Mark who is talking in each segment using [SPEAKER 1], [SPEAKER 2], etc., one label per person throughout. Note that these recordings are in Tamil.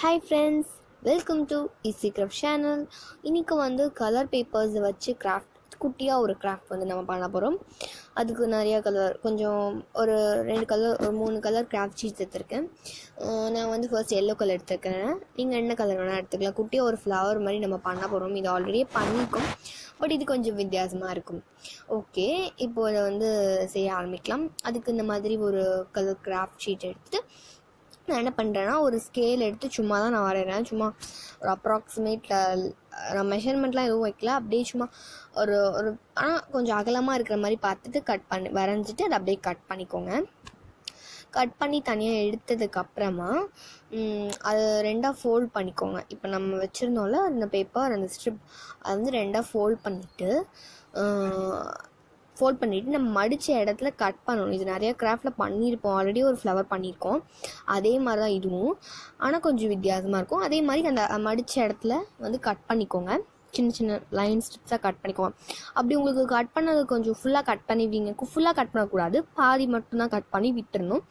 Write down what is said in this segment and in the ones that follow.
[SPEAKER 1] hi friends welcome to easy craft channel இன்றைக்கி வந்து கலர் பேப்பர்ஸை வச்சு கிராஃப்ட் குட்டியாக ஒரு கிராஃப்ட் வந்து நம்ம பண்ண போகிறோம் அதுக்கு நிறையா கலர் கொஞ்சம் ஒரு ரெண்டு கலர் ஒரு மூணு கலர் கிராஃப்ட் ஷீட்ஸ் எடுத்திருக்கேன் அஹ் நான் வந்து ஃபர்ஸ்ட் எல்லோ கலர் எடுத்துருக்கேன் நீங்கள் என்ன கலர் வேணால் எடுத்துக்கலாம் குட்டியாக ஒரு ஃப்ளவர் மாதிரி நம்ம பண்ண போகிறோம் இது ஆல்ரெடியே பண்ணியிருக்கோம் பட் இது கொஞ்சம் வித்தியாசமாக இருக்கும் ஓகே இப்போ இதை வந்து செய்ய ஆரம்பிக்கலாம் அதுக்கு இந்த மாதிரி ஒரு கலர் கிராஃப்ட் ஷீட் எடுத்துட்டு நான் என்ன பண்ணுறேன்னா ஒரு ஸ்கேல் எடுத்து சும்மா தான் நான் வரைகிறேன் சும்மா ஒரு அப்ராக்சிமேட் நான் மெஷர்மெண்ட்லாம் எதுவும் வைக்கல அப்படியே சும்மா ஒரு ஒரு ஆனால் கொஞ்சம் அகலமாக இருக்கிற மாதிரி பார்த்துட்டு கட் பண்ணி வரைஞ்சிட்டு அதை அப்படியே கட் பண்ணிக்கோங்க கட் பண்ணி தனியாக எடுத்ததுக்கு அப்புறமா ம், அது ரெண்டாக ஃபோல்ட் பண்ணிக்கோங்க இப்போ நம்ம வச்சுருந்தோம்ல அந்த பேப்பர் அந்த ஸ்ட்ரிப் அதை வந்து ரெண்டாக ஃபோல்ட் பண்ணிவிட்டு ஃபோல்ட் பண்ணிவிட்டு நம்ம மடித்த இடத்துல கட் பண்ணணும் இது நிறைய கிராஃப்டில் பண்ணியிருப்போம் ஆல்ரெடி ஒரு ஃப்ளவர் பண்ணியிருக்கோம் அதே மாதிரி தான் இதுவும் ஆனால் கொஞ்சம் வித்தியாசமாக இருக்கும் அதே மாதிரி அந்த மடித்த இடத்துல வந்து கட் பண்ணிக்கோங்க சின்ன சின்ன லைன் ஸ்ட்ரிப்ஸாக கட் பண்ணிக்கோங்க அப்படி உங்களுக்கு கட் பண்ணது கொஞ்சம் ஃபுல்லாக கட் பண்ணிவிங்க ஃபுல்லாக கட் பண்ணக்கூடாது பாதி மட்டும்தான் கட் பண்ணி விட்டுறணும்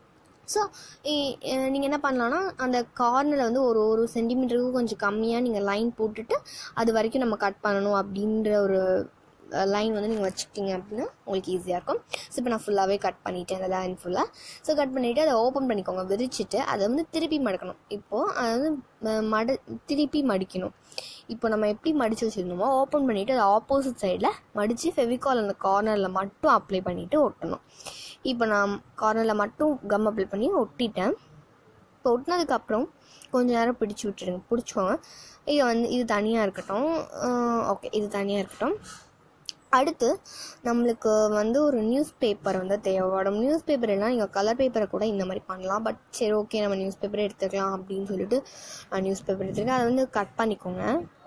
[SPEAKER 1] ஸோ நீங்கள் என்ன பண்ணலான்னா அந்த கார்னரில் வந்து ஒரு ஒரு சென்டிமீட்டருக்கு கொஞ்சம் கம்மியாக நீங்கள் லைன் போட்டுட்டு அது வரைக்கும் நம்ம கட் பண்ணணும் அப்படின்ற ஒரு லைன் வந்து நீங்கள் வச்சுக்கிட்டீங்க அப்படின்னா உங்களுக்கு ஈஸியாக இருக்கும் ஸோ இப்போ நான் ஃபுல்லாகவே கட் பண்ணிட்டேன் அந்த லைன் ஃபுல்லாக ஸோ கட் பண்ணிவிட்டு அதை ஓப்பன் பண்ணிக்கோங்க விரிச்சிட்டு அதை வந்து திருப்பி மடக்கணும் இப்போது அதை வந்து ம- மட திருப்பி மடிக்கணும் இப்போ நம்ம எப்படி மடித்து வச்சுருந்தோமோ ஓப்பன் பண்ணிவிட்டு அதை ஆப்போசிட் சைடில் மடித்து ஃபெவிகால் அந்த கார்னரில் மட்டும் அப்ளை பண்ணிவிட்டு ஒட்டணும் இப்போ நான் கார்னரில் மட்டும் கம் அப்ளை பண்ணி ஒட்டிட்டேன் இப்போ ஒட்டினதுக்கப்புறம் கொஞ்ச நேரம் பிடிச்சி விட்டுருங்க பிடிச்சோங்க இது வந்து இது தனியாக இருக்கட்டும் ஓகே இது தனியாக இருக்கட்டும் அடுத்து நம்மளுக்கு வந்து ஒரு நியூஸ் பேப்பர் வந்து தேவைப்படும் நியூஸ் பேப்பர் எல்லாம் நீங்கள் கலர் பேப்பரை கூட இந்த மாதிரி பண்ணலாம் பட் சரி ஓகே நம்ம நியூஸ் பேப்பரே எடுத்துக்கலாம் அப்படின்னு சொல்லிட்டு நான் நியூஸ் பேப்பர் எடுத்துருக்கேன் அதை வந்து கட் பண்ணிக்கோங்க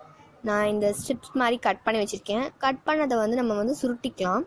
[SPEAKER 1] நான் இந்த ஸ்ட்ரிப்ஸ் மாதிரி கட் பண்ணி வச்சுருக்கேன் கட் பண்ணதை வந்து நம்ம வந்து சுருட்டிக்கலாம்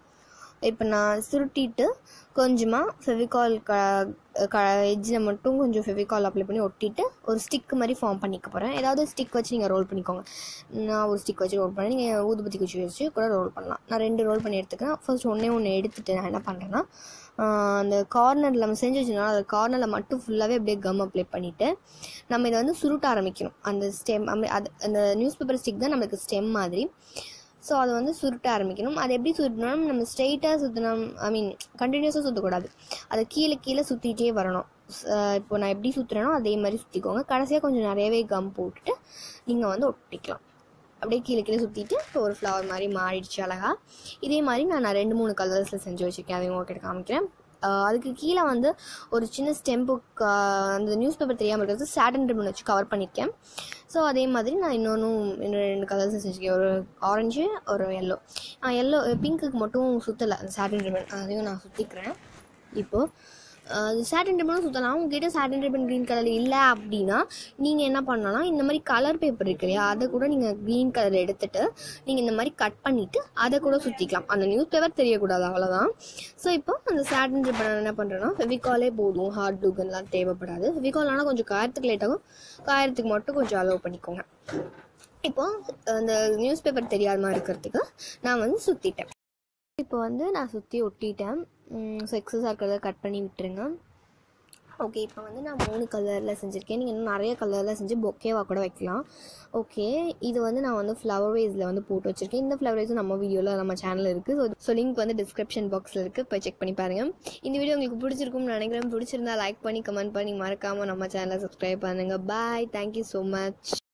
[SPEAKER 1] இப்போ நான் சுருட்டிட்டு கொஞ்சமாக ஃபெவிகால் க க எட்ஜில் மட்டும் கொஞ்சம் ஃபெவிகால் அப்ளை பண்ணி ஒட்டிட்டு ஒரு ஸ்டிக் மாதிரி ஃபார்ம் பண்ணிக்க போகிறேன் ஏதாவது ஸ்டிக் வச்சு நீங்கள் ரோல் பண்ணிக்கோங்க நான் ஒரு ஸ்டிக் வச்சு ரோல் பண்ணேன் நீங்கள் ஊதுபத்தி குச்சி வச்சு கூட ரோல் பண்ணலாம் நான் ரெண்டு ரோல் பண்ணி எடுத்துக்கிறேன் ஃபர்ஸ்ட் ஒன்றே ஒன்று எடுத்துட்டு நான் என்ன பண்ணுறேன்னா அந்த கார்னரில் நம்ம செஞ்சு வச்சுருந்தோம் அந்த கார்னரில் மட்டும் ஃபுல்லாகவே அப்படியே கம் அப்ளை பண்ணிவிட்டு நம்ம இதை வந்து சுருட்ட ஆரம்பிக்கணும் அந்த ஸ்டெம் அது அந்த நியூஸ் பேப்பர் ஸ்டிக் தான் நம்மளுக்கு ஸ்டெம் மாதிரி ஸோ அதை வந்து சுருட்ட ஆரம்பிக்கணும் அது எப்படி சுருட்டணும் நம்ம ஸ்ட்ரெயிட்டாக சுற்றணும் ஐ மீன் கண்டினியூஸாக சுற்றக்கூடாது அதை கீழே கீழே சுற்றிட்டே வரணும் ஸ்- இப்போ நான் எப்படி சுற்றுறேனோ அதே மாதிரி சுற்றிக்கோங்க கடைசியாக கொஞ்சம் நிறையவே கம் போட்டுட்டு நீங்கள் வந்து ஒட்டிக்கலாம் அப்படியே கீழே கீழே சுற்றிட்டு இப்போ ஒரு ஃப்ளவர் மாதிரி மாறிடுச்சு அழகா இதே மாதிரி நான் நான் ரெண்டு மூணு கலர்ஸில் செஞ்சு வச்சுருக்கேன் அதையும் உங்ககிட்ட காமிக்கிறேன் ஆஹ் அதுக்கு கீழே வந்து ஒரு சின்ன ஸ்டெம்பு அந்த நியூஸ் பேப்பர் தெரியாமல் இருக்கிறது சாட்டன் ரிப்பன் வச்சு கவர் பண்ணியிருக்கேன் ஸோ அதே மாதிரி நான் இன்னொன்றும் இன்னும் ரெண்டு கலர்ஸ் செஞ்சுருக்கேன் ஒரு ஆரஞ்சு ஒரு எல்லோ எல்லோ பிங்க்குக்கு மட்டும் சுற்றலை அந்த சாட்டன் ரிப்பன் அதையும் நான் சுற்றிக்கிறேன் இப்போது அது சாட்டன் ரிப்பனும் சுற்றலாம் உங்ககிட்ட சாட்டன் ரிப்பன் க்ரீன் கலர் இல்லை அப்படின்னா நீங்கள் என்ன பண்ணலாம் இந்த மாதிரி கலர் பேப்பர் இருக்கு இல்லையா அதை கூட நீங்கள் க்ரீன் கலர் எடுத்துட்டு நீங்கள் இந்த மாதிரி கட் பண்ணிவிட்டு அதை கூட சுற்றிக்கலாம் அந்த நியூஸ் பேப்பர் தெரியக்கூடாது அவ்வளோதான் ஸோ இப்போ அந்த சாட்டன் ரிப்பன் என்ன பண்ணுறேன்னா ஃபெவிகாலே போதும் ஹார்ட் க்ளூகன்லாம் தேவைப்படாது ஃபெவிகால் ஆனால் கொஞ்சம் காயத்துக்கு லேட் ஆகும் காயறதுக்கு மட்டும் கொஞ்சம் அலோவ் பண்ணிக்கோங்க இப்போ அந்த நியூஸ் பேப்பர் தெரியாத மாதிரி இருக்கிறதுக்கு நான் வந்து சுற்றிட்டேன் இப்போ வந்து நான் சுற்றி ஒட்டிட்டேன் ஸோ எக்ஸஸாக இருக்கிறத கட் பண்ணி விட்டுருங்க ஓகே இப்போ வந்து நான் மூணு கலரில் செஞ்சுருக்கேன் நீங்கள் இன்னும் நிறைய கலரில் செஞ்சு பொக்கேவாக கூட வைக்கலாம் ஓகே இது வந்து நான் வந்து ஃப்ளவர் வேஸில் வந்து போட்டு வச்சுருக்கேன் இந்த ஃப்ளவர் வேஸும் நம்ம வீடியோவில் நம்ம சேனல் இருக்குது ஸோ ஸோ லிங்க் வந்து டிஸ்கிரிப்ஷன் பாக்ஸில் இருக்குது போய் செக் பண்ணி பாருங்கள் இந்த வீடியோ உங்களுக்கு பிடிச்சிருக்கும்னு நினைக்கிறேன் பிடிச்சிருந்தா லைக் பண்ணி கமெண்ட் பண்ணி மறக்காமல் நம்ம சேனலை சப்ஸ்கிரைப் பண்ணுங்கள் பாய் தேங்க்யூ ஸோ மச்